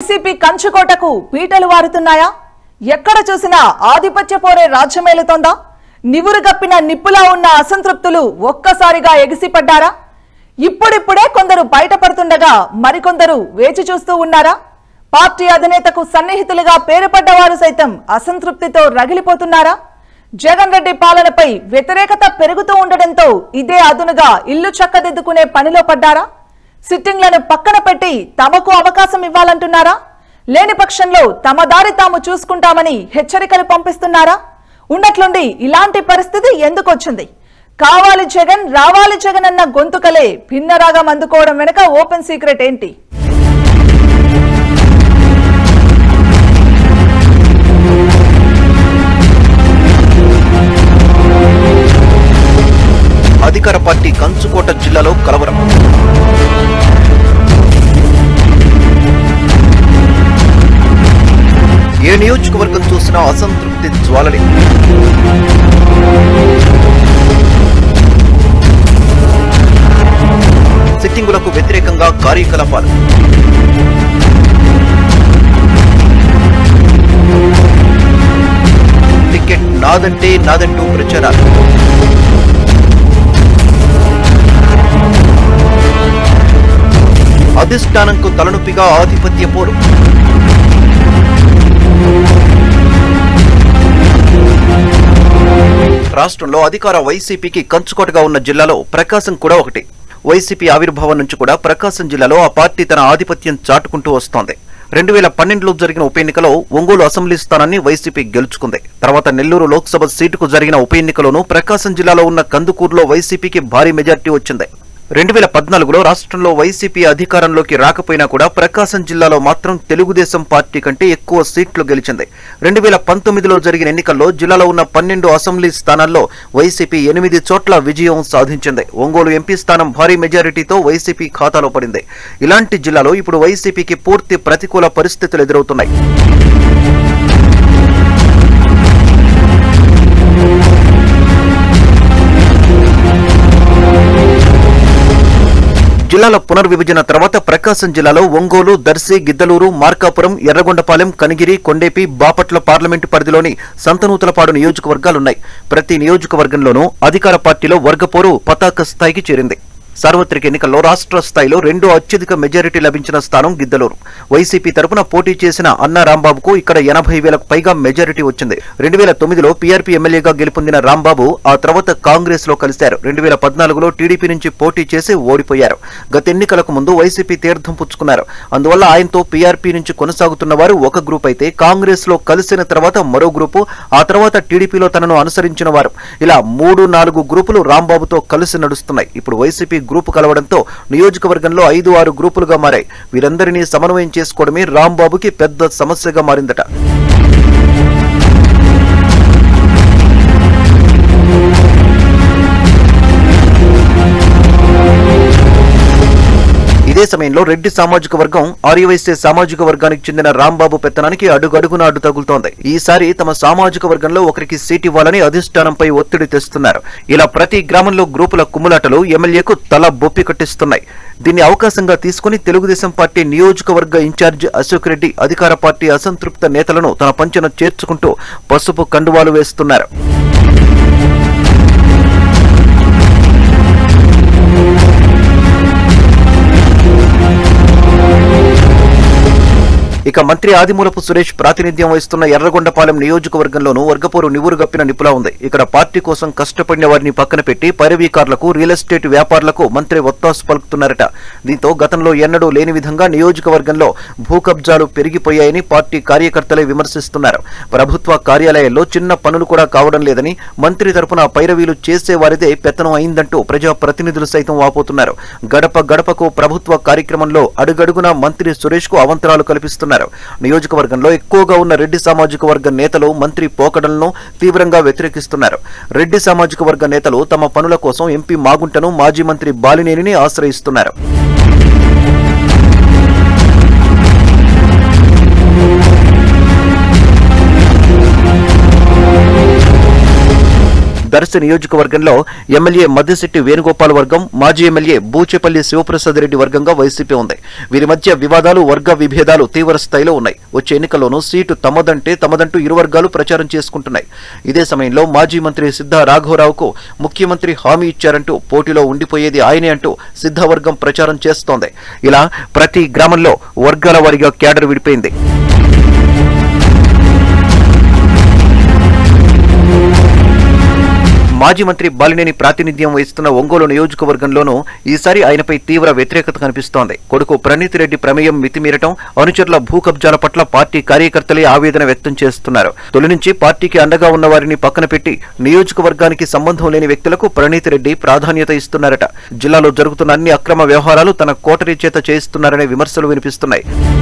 YCP కంచుకోటకు పీటలు వారుతున్నాయా ఎక్కడ చూసినా ఆధిపత్య పోరే రాజ్యమేలుతోందా నివురు గప్పిన నిప్పులా ఉన్న అసంతృప్తులు ఒక్కసారిగా ఎగిసిపడ్డారా ఇప్పుడిప్పుడే కొందరు బయటపడుతుండగా మరికొందరు వేచి చూస్తూ ఉన్నారా పార్టీ అధినేతకు సన్నిహితులుగా పేరుపడ్డవారు సైతం అసంతృప్తితో రగిలిపోతున్నారా జగన్ రెడ్డి పాలనపై వ్యతిరేకత పెరుగుతూ ఉండడంతో ఇదే అదునుగా ఇల్లు చక్కదిద్దుకునే పనిలో పడ్డారా సిట్టింగ్లను పక్కన పెట్టి తమకు అవకాశం ఇవ్వాలంటున్నారా లేని పక్షంలో తమ దారి తాము చూసుకుంటామని హెచ్చరికలు పంపిస్తున్నారా ఉన్నట్లుండి ఇలాంటి పరిస్థితి ఎందుకొచ్చింది కావాలి జగన్ రావాలి జగన్ అన్న గొంతుకలే భిన్నరాగం అందుకోవడం వెనుక ఓపెన్ సీక్రెట్ ఏంటి అధికార పార్టీ కంచుకోట జిల్లాలో కలవరం ఏ నియోజకవర్గం చూసినా అసంతృప్తి జ్వాలలే సిట్టింగులకు వ్యతిరేకంగా కార్యకలాపాలు టికెట్ నాదంటే నాదంటూ ప్రచారాలు అధిష్టానంకు తలనొప్పిగా ఆధిపత్య పోరు రాష్ట్రంలో అధికార వైసీపీకి కంచుకోటగా ఉన్న జిల్లాలో ప్రకాశం కూడా ఒకటి వైసీపీ ఆవిర్భావం నుంచి కూడా ప్రకాశం జిల్లాలో ఆ పార్టీ తన ఆధిపత్యం చాటుకుంటూ వస్తోంది రెండు వేల పన్నెండులో జరిగిన ఉప ఎన్నికలో ఒంగోలు అసెంబ్లీ స్థానాన్ని వైసీపీ గెలుచుకుంది తర్వాత నెల్లూరు లోక్సభ సీటుకు జరిగిన ఉప ఎన్నికలోనూ ప్రకాశం జిల్లాలో ఉన్న కందుకూరులో వైసీపీకి భారీ మెజార్టీ వచ్చింది రెండు వేల పద్నాలుగులో రాష్ట్రంలో వైసీపీ అధికారంలోకి రాకపోయినా కూడా ప్రకాశం జిల్లాలో మాత్రం తెలుగుదేశం పార్టీ కంటే ఎక్కువ సీట్లు గెలిచింది రెండు వేల పంతొమ్మిదిలో జరిగిన ఎన్నికల్లో జిల్లాలో ఉన్న పన్నెండు అసెంబ్లీ స్థానాల్లో వైసీపీ ఎనిమిది చోట్ల విజయం సాధించింది ఒంగోలు ఎంపీ స్థానం భారీ మెజారిటీతో వైసీపీ ఖాతాలో పడింది ఇలాంటి జిల్లాలో ఇప్పుడు వైసీపీకి పూర్తి ప్రతికూల పరిస్థితులు ఎదురవుతున్నాయి జిల్లాల పునర్విభజన తర్వాత ప్రకాశం జిల్లాలో ఒంగోలు దర్శి గిద్దలూరు మార్కాపురం ఎర్రగొండపాలెం కనిగిరి కొండేపి బాపట్ల పార్లమెంటు పరిధిలోని సంతనూతలపాడు నియోజకవర్గాలున్నాయి ప్రతి నియోజకవర్గంలోనూ అధికార పార్టీలో వర్గపోరు పతాక స్థాయికి చేరింది సార్వత్రిక ఎన్నికల్లో రాష్ట్ర స్థాయిలో రెండో అత్యధిక మెజారిటీ లభించిన స్థానం గిద్దలూరు వైసీపీ తరపున పోటీ చేసిన అన్నా రాంబాబుకు ఇక్కడ ఎనభై వేలకు పైగా మెజారిటీ వచ్చింది రెండు వేల తొమ్మిదిలో పీఆర్పీ ఎమ్మెల్యేగా గెలుపొందిన రాంబాబు ఆ తర్వాత కాంగ్రెస్ లో కలిశారు రెండు వేల పద్నాలుగులో టీడీపీ నుంచి పోటీ చేసి ఓడిపోయారు గత ఎన్నికలకు ముందు వైసీపీ తీర్థం పుచ్చుకున్నారు అందువల్ల ఆయనతో పీఆర్పీ నుంచి కొనసాగుతున్న వారు ఒక గ్రూప్ అయితే కాంగ్రెస్ లో కలిసిన తర్వాత మరో గ్రూపు ఆ తర్వాత టీడీపీలో తనను అనుసరించిన వారు ఇలా మూడు నాలుగు గ్రూపులు రాంబాబుతో కలిసి నడుస్తున్నాయి ఇప్పుడు వైసీపీ గ్రూపు కలవడంతో నియోజకవర్గంలో ఐదు ఆరు గ్రూపులుగా మారాయి వీరందరినీ సమన్వయం చేసుకోవడమే రాంబాబుకి పెద్ద సమస్యగా మారిందట ఇదే సమయంలో రెడ్డి సామాజిక వర్గం ఆర్యవైశ్య సామాజిక వర్గానికి చెందిన రాంబాబు పెత్తనానికి అడుగడుగున అడ్డు తగులుతోంది ఈసారి తమ సామాజిక వర్గంలో ఒకరికి సీట్ ఇవ్వాలని అధిష్టానంపై ఒత్తిడి తెస్తున్నారు ఇలా ప్రతి గ్రామంలో గ్రూపుల కుమ్ములాటలు ఎమ్మెల్యేకు తల బొప్పి కట్టిస్తున్నాయి దీన్ని అవకాశంగా తీసుకుని తెలుగుదేశం పార్టీ నియోజకవర్గ ఇన్ఛార్జ్ అశోక్ రెడ్డి అధికార పార్టీ అసంతృప్త నేతలను తన పంచన చేర్చుకుంటూ పసుపు కండువాలు వేస్తున్నారు ఇక మంత్రి ఆదిమూలపు సురేష్ ప్రాతినిధ్యం వహిస్తున్న ఎర్రగొండపాలెం నియోజకవర్గంలోనూ వర్గపోరు నివురు గప్పిన నిపులా ఉంది ఇక్కడ పార్టీ కోసం కష్టపడిన వారిని పక్కన పెట్టి పైరవీకారులకు రియల్ ఎస్టేట్ వ్యాపారులకు మంత్రి ఒత్తాసు పలుకుతున్నారట దీంతో గతంలో ఎన్నడూ లేని విధంగా నియోజకవర్గంలో భూ కబ్జాలు పెరిగిపోయాయని పార్టీ కార్యకర్తలే విమర్శిస్తున్నారు ప్రభుత్వ కార్యాలయాల్లో చిన్న పనులు కూడా కావడం లేదని మంత్రి తరపున పైరవీలు చేసేవారిదే పెత్తనం అయిందంటూ ప్రజా ప్రతినిధులు సైతం వాపోతున్నారు గడప గడపకు ప్రభుత్వ కార్యక్రమంలో అడుగడుగున మంత్రి సురేష్ కు అవంతరాలు కల్పిస్తున్నారు నియోజకవర్గంలో ఎక్కువగా ఉన్న రెడ్డి సామాజిక వర్గ నేతలు మంత్రి పోకడలను తీవ్రంగా వ్యతిరేకిస్తున్నారు రెడ్డి సామాజిక వర్గ నేతలు తమ పనుల కోసం ఎంపీ మాగుంటను మాజీ మంత్రి బాలినేనిని ఆశ్రయిస్తున్నారు దర్శి నియోజకవర్గంలో ఎమ్మెల్యే మద్దిశెట్టి వేణుగోపాల్ వర్గం మాజీ ఎమ్మెల్యే బూచేపల్లి శివప్రసాద్ రెడ్డి వర్గంగా వైసీపీ ఉంది వీరి మధ్య వివాదాలు వర్గ విభేదాలు తీవ్ర స్థాయిలో ఉన్నాయి వచ్చే ఎన్నికల్లోనూ సీటు తమదంటే తమదంటూ ఇరు వర్గాలు ప్రచారం చేసుకుంటున్నాయి ఇదే సమయంలో మాజీ మంత్రి సిద్ధ రాఘవరావుకు ముఖ్యమంత్రి హామీ ఇచ్చారంటూ పోటీలో ఉండిపోయేది ఆయనే అంటూ సిద్ధ వర్గం ప్రచారం చేస్తోంది ఇలా ప్రతి గ్రామంలో వర్గాల వారీగా క్యాడర్ విడిపోయింది మాజీ మంత్రి బాలినేని ప్రాతినిధ్యం వహిస్తున్న ఒంగోలు నియోజకవర్గంలోనూ ఈసారి ఆయనపై తీవ్ర వ్యతిరేకత కనిపిస్తోంది కొడుకు ప్రణీత్ రెడ్డి ప్రమేయం మితిమీరటం అనుచరుల భూ కబ్జాల పట్ల పార్టీ కార్యకర్తలే ఆవేదన వ్యక్తం చేస్తున్నారు తొలి నుంచి పార్టీకి అండగా ఉన్న వారిని పక్కన పెట్టి నియోజకవర్గానికి సంబంధం లేని వ్యక్తులకు ప్రణీత్ రెడ్డి ప్రాధాన్యత ఇస్తున్నారట జిల్లాలో జరుగుతున్న అన్ని అక్రమ వ్యవహారాలు తన కోటరీ చేత చేయిస్తున్నారనే విమర్శలు వినిపిస్తున్నాయి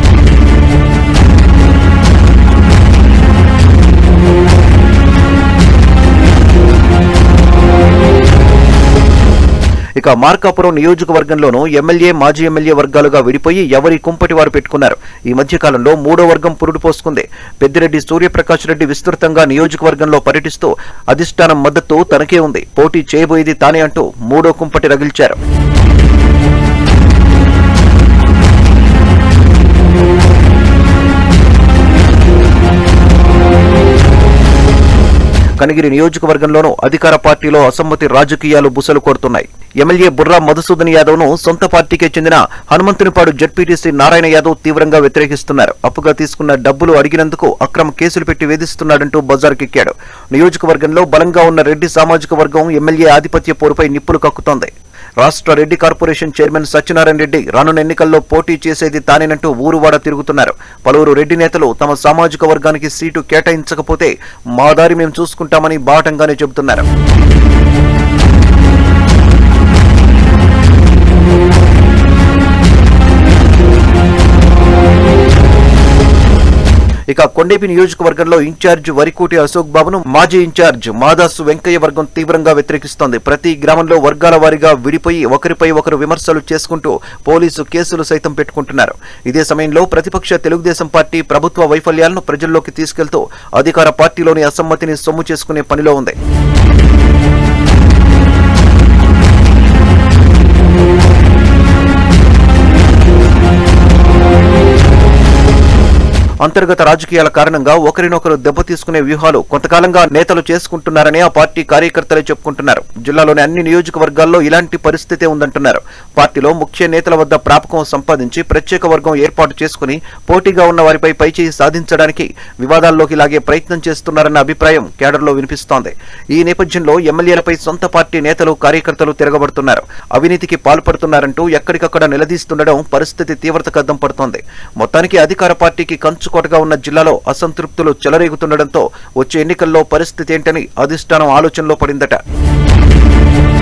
ఇక మార్కాపురం నియోజకవర్గంలోనూ ఎమ్మెల్యే మాజీ ఎమ్మెల్యే వర్గాలుగా విడిపోయి ఎవరి కుంపటి వారు పెట్టుకున్నారు ఈ మధ్య కాలంలో మూడో వర్గం పురుడు పోసుకుంది పెద్దిరెడ్డి సూర్యప్రకాష్ రెడ్డి విస్తృతంగా నియోజకవర్గంలో పర్యటిస్తూ అధిష్టానం మద్దతు తనకే ఉంది పోటీ చేయబోయేది తానే అంటూ మూడో కుంపటి రగిల్చారు కనిగిరి నియోజకవర్గంలోనూ అధికార పార్టీలో అసమ్మతి రాజకీయాలు బుసలు కొడుతున్నాయి ఎమ్మెల్యే బుర్రా మధుసూదన్ యాదవ్ ను సొంత పార్టీకే చెందిన హనుమంతునిపాడు జడ్పీటీసీ నారాయణ యాదవ్ తీవ్రంగా వ్యతిరేకిస్తున్నారు అప్పుగా తీసుకున్న డబ్బులు అడిగినందుకు అక్రమ కేసులు పెట్టి వేధిస్తున్నాడంటూ బజార్కెక్కాడు నియోజకవర్గంలో బలంగా ఉన్న రెడ్డి సామాజిక వర్గం ఎమ్మెల్యే ఆధిపత్య పోరుపై నిప్పులు కక్కుతోంది రాష్ట్ర రెడ్డి కార్పొరేషన్ చైర్మన్ సత్యనారాయణ రెడ్డి రానున్న ఎన్నికల్లో పోటీ చేసేది తానేనంటూ ఊరువాడ తిరుగుతున్నారు పలువురు రెడ్డి నేతలు తమ సామాజిక వర్గానికి సీటు కేటాయించకపోతే మా దారి మేము చూసుకుంటామని బాటంగానే చెబుతున్నారు ఇక కొండేపి నియోజకవర్గంలో ఇన్ఛార్జ్ వరికోటి అశోక్ బాబును మాజీ ఇన్ఛార్జ్ మాదాసు వెంకయ్య వర్గం తీవ్రంగా వ్యతిరేకిస్తోంది ప్రతి గ్రామంలో వర్గాల వారీగా విడిపోయి ఒకరిపై ఒకరు విమర్శలు చేసుకుంటూ పోలీసు కేసులు సైతం పెట్టుకుంటున్నారు ఇదే సమయంలో ప్రతిపక్ష తెలుగుదేశం పార్టీ ప్రభుత్వ వైఫల్యాలను ప్రజల్లోకి తీసుకెళ్తూ అధికార పార్టీలోని అసమ్మతిని సొమ్ము చేసుకునే పనిలో ఉంది అంతర్గత రాజకీయాల కారణంగా ఒకరినొకరు దెబ్బతీసుకునే వ్యూహాలు కొంతకాలంగా నేతలు చేసుకుంటున్నారని ఆ పార్టీ కార్యకర్తలే చెప్పుకుంటున్నారు జిల్లాలోని అన్ని నియోజకవర్గాల్లో ఇలాంటి పరిస్థితే ఉందంటున్నారు పార్టీలో ముఖ్య నేతల వద్ద ప్రాపకం సంపాదించి ప్రత్యేక వర్గం ఏర్పాటు చేసుకుని పోటీగా ఉన్న వారిపై పైచేయి సాధించడానికి వివాదాల్లోకి లాగే ప్రయత్నం చేస్తున్నారన్న అభిప్రాయం కేడర్లో వినిపిస్తోంది ఈ నేపథ్యంలో ఎమ్మెల్యేలపై సొంత పార్టీ నేతలు కార్యకర్తలు తిరగబడుతున్నారు అవినీతికి పాల్పడుతున్నారంటూ ఎక్కడికక్కడ నిలదీస్తుండడం పరిస్థితి తీవ్రతకు అద్దం పడుతోంది మొత్తానికి అధికార పార్టీకి కంచుకోటగా ఉన్న జిల్లాలో అసంతృప్తులు చెలరేగుతుండటంతో వచ్చే ఎన్నికల్లో పరిస్థితి ఏంటని అధిష్టానం ఆలోచనలో పడిందట